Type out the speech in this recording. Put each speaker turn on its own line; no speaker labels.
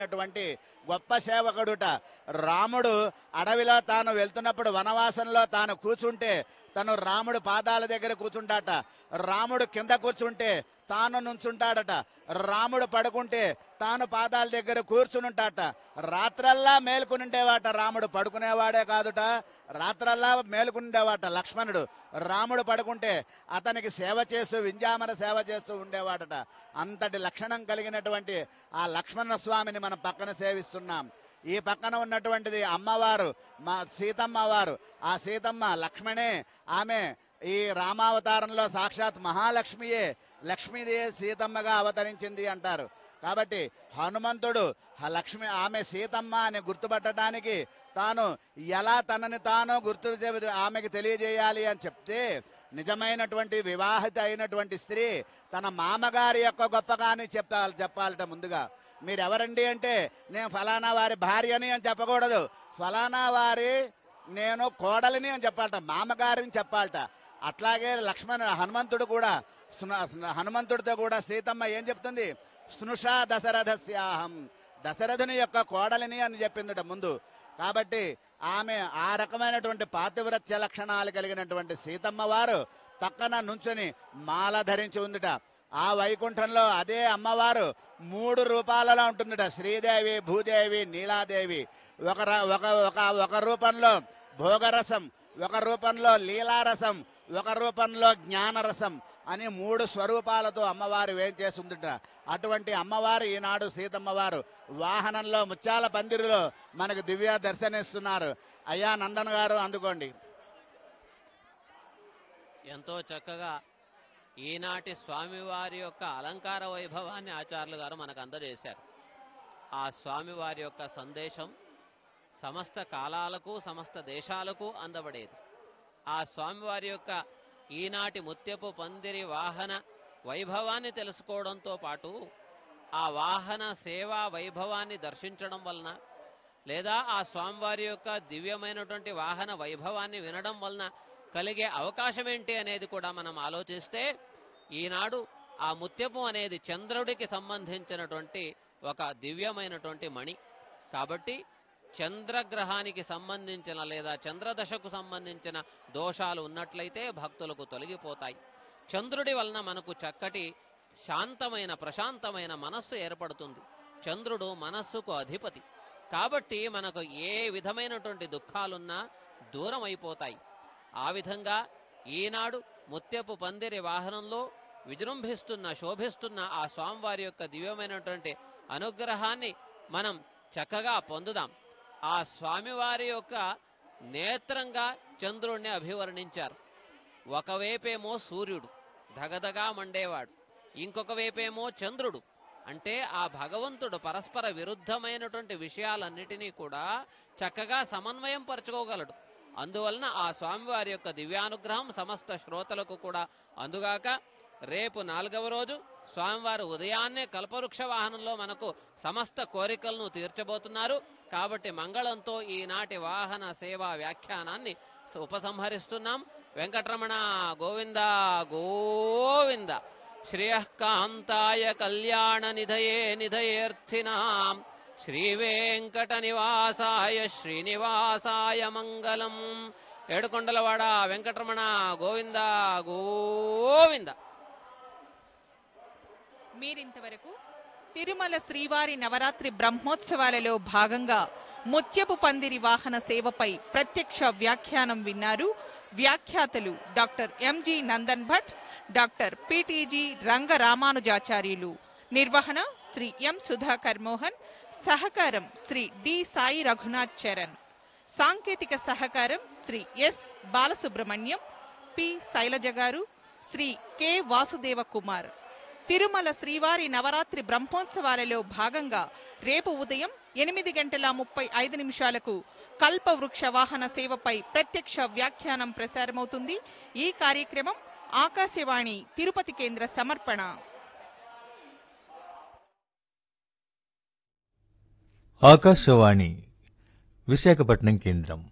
అటువంటి గొప్ప సేవకుడుట రాముడు అడవిలో తాను వెళ్తున్నప్పుడు వనవాసంలో తాను కూర్చుంటే తను రాముడు పాదాల దగ్గర కూర్చుంటాట రాముడు కింద కూర్చుంటే తాను నుంచుంటాడట రాముడు పడుకుంటే తాను పాదాల దగ్గర కూర్చునుంటాట రాత్రల్లా మేలుకునిండేవాట రాముడు పడుకునేవాడే కాదుట రాత్రల్లా మేలుకునిండేవాట లక్ష్మణుడు రాముడు పడుకుంటే అతనికి సేవ చేస్తూ వింజామన సేవ చేస్తూ ఉండేవాడట అంతటి లక్షణం కలిగినటువంటి ఆ లక్ష్మణ స్వామిని మనం పక్కన సేవిస్తున్నాం ఈ పక్కన ఉన్నటువంటిది అమ్మవారు మా సీతమ్మ వారు ఆ సీతమ్మ లక్ష్మణే ఆమె ఈ రామావతారంలో సాక్షాత్ మహాలక్ష్మియే లక్ష్మీదేవి సీతమ్మగా అవతరించింది అంటారు కాబట్టి హనుమంతుడు ఆ లక్ష్మి ఆమె సీతమ్మ అని గుర్తుపట్టడానికి తాను ఎలా తనని తాను గుర్తు చే- ఆమెకి తెలియజేయాలి అని చెప్తే నిజమైనటువంటి వివాహిత అయినటువంటి స్త్రీ తన మామగారి యొక్క గొప్పగాని చెప్పాలి చెప్పాలట ముందుగా మీరెవరండి అంటే నేను ఫలానా వారి భార్యని అని చెప్పకూడదు ఫలానా వారి నేను కోడలిని అని చెప్పాలట మామగారిని చెప్పాలట అట్లాగే లక్ష్మణ హనుమంతుడు కూడా స్న- స్న- హనుమంతుడితో కూడా సీతమ్మ ఏం చెప్తుంది స్నుషా దశరథస్యాహం దశరథుని యొక్క కోడలిని అని చెప్పిందట ముందు కాబట్టి ఆమె ఆ రకమైనటువంటి పాతివ్రత్య లక్షణాలు కలిగినటువంటి సీతమ్మ వారు పక్కన నుంచుని మాల ధరించి ఉందిట ఆ వైకుంఠంలో అదే అమ్మవారు మూడు రూపాలలో ఉంటుందిట శ్రీదేవి భూదేవి నీలాదేవి ఒక ర- ఒక ఒక ఒక రూపంలో భోగరసం ఒక రూపంలో లీలారసం ఒక రూపంలో జ్ఞానరసం అని మూడు స్వరూపాలతో అమ్మవారు వేం చేస్తుందిట అటువంటి అమ్మవారు ఈనాడు సీతమ్మవారు వాహనంలో ముత్యాల పందిరిలో మనకు దివ్య దర్శనిస్తున్నారు అయ్యా నందన్ గారు అందుకోండి
ఎంతో చక్కగా ఈనాటి స్వామివారి యొక్క అలంకార వైభవాన్ని ఆచార్యులు గారు మనకు అందజేశారు ఆ స్వామివారి యొక్క సందేశం సమస్త కాలాలకు సమస్త దేశాలకు అందబడేది ఆ స్వామివారి యొక్క ఈనాటి ముత్యపు పందిరి వాహన వైభవాన్ని తెలుసుకోవడంతో పాటు ఆ వాహన సేవా వైభవాన్ని దర్శించడం వలన లేదా ఆ స్వామివారి యొక్క దివ్యమైనటువంటి వాహన వైభవాన్ని వినడం వలన కలిగే అవకాశం ఏంటి అనేది కూడా మనం ఆలోచిస్తే ఈనాడు ఆ ముత్యపు అనేది చంద్రుడికి సంబంధించినటువంటి ఒక దివ్యమైనటువంటి మణి కాబట్టి చంద్రగ్రహానికి సంబంధించిన లేదా చంద్రదశకు సంబంధించిన దోషాలు ఉన్నట్లయితే భక్తులకు తొలగిపోతాయి చంద్రుడి వలన మనకు చక్కటి శాంతమైన ప్రశాంతమైన మనస్సు ఏర్పడుతుంది చంద్రుడు మనస్సుకు అధిపతి కాబట్టి మనకు ఏ విధమైనటువంటి దుఃఖాలున్నా దూరం అయిపోతాయి ఆ విధంగా ఈనాడు ముత్యపు పందిరి వాహనంలో విజృంభిస్తున్న శోభిస్తున్న ఆ స్వామివారి యొక్క దివ్యమైనటువంటి అనుగ్రహాన్ని మనం చక్కగా పొందుదాం ఆ స్వామివారి యొక్క నేత్రంగా చంద్రుణ్ణి అభివర్ణించారు ఒకవైపేమో సూర్యుడు ధగధగా మండేవాడు ఇంకొక వైపేమో చంద్రుడు అంటే ఆ భగవంతుడు పరస్పర విరుద్ధమైనటువంటి విషయాలన్నిటినీ కూడా చక్కగా సమన్వయం పరచుకోగలడు అందువలన ఆ స్వామివారి యొక్క దివ్యానుగ్రహం సమస్త శ్రోతలకు కూడా అందుగాక రేపు నాలుగవ రోజు స్వామివారు ఉదయాన్నే కల్పవృక్ష వాహనంలో మనకు సమస్త కోరికలను తీర్చబోతున్నారు కాబట్టి మంగళంతో ఈనాటి వాహన సేవా వ్యాఖ్యానాన్ని స- ఉపసంహరిస్తున్నాం వెంకటరమణ గోవింద గోవింద శ్రేయకాంతాయ కళ్యాణ నిధయే నిధయేర్థినాం శ్రీ వెంకట నివాసాయ శ్రీనివాసాయ మంగళం ఏడుకొండలవాడ వెంకటరమణ గోవింద గోవింద
మీరింతవరకు తిరుమల శ్రీవారి నవరాత్రి బ్రహ్మోత్సవాలలో భాగంగా ముత్యపు పందిరి వాహన సేవపై ప్రత్యక్ష వ్యాఖ్యానం విన్నారు వ్యాఖ్యాతలు doctor MG Nandan Bhat doctor PTG Rangaramanujacharyulu నిర్వహణ శ్రీ ఎం సుధాకర్ మోహన్ సహకారం శ్రీ డి సాయి రఘునాథ్ చరణ్ సాంకేతిక సహకారం Shri S Balasubrahmanyam P Sailaja garu Shri K Vasudeva Kumar Tirumala Srivari Navaratri బ్రహ్మోత్సవాలలో భాగంగా రేపు ఉదయం ఎనిమిది గంటల ముప్పై ఐదు నిమిషాలకు కల్పవృక్ష వాహన సేవపై ప్రత్యక్ష వ్యాఖ్యానం ప్రసారమవుతుంది ఈ కార్యక్రమం ఆకాశవాణి తిరుపతి కేంద్ర సమర్పణ
ఆకాశవాణి విశాఖపట్నం కేంద్రం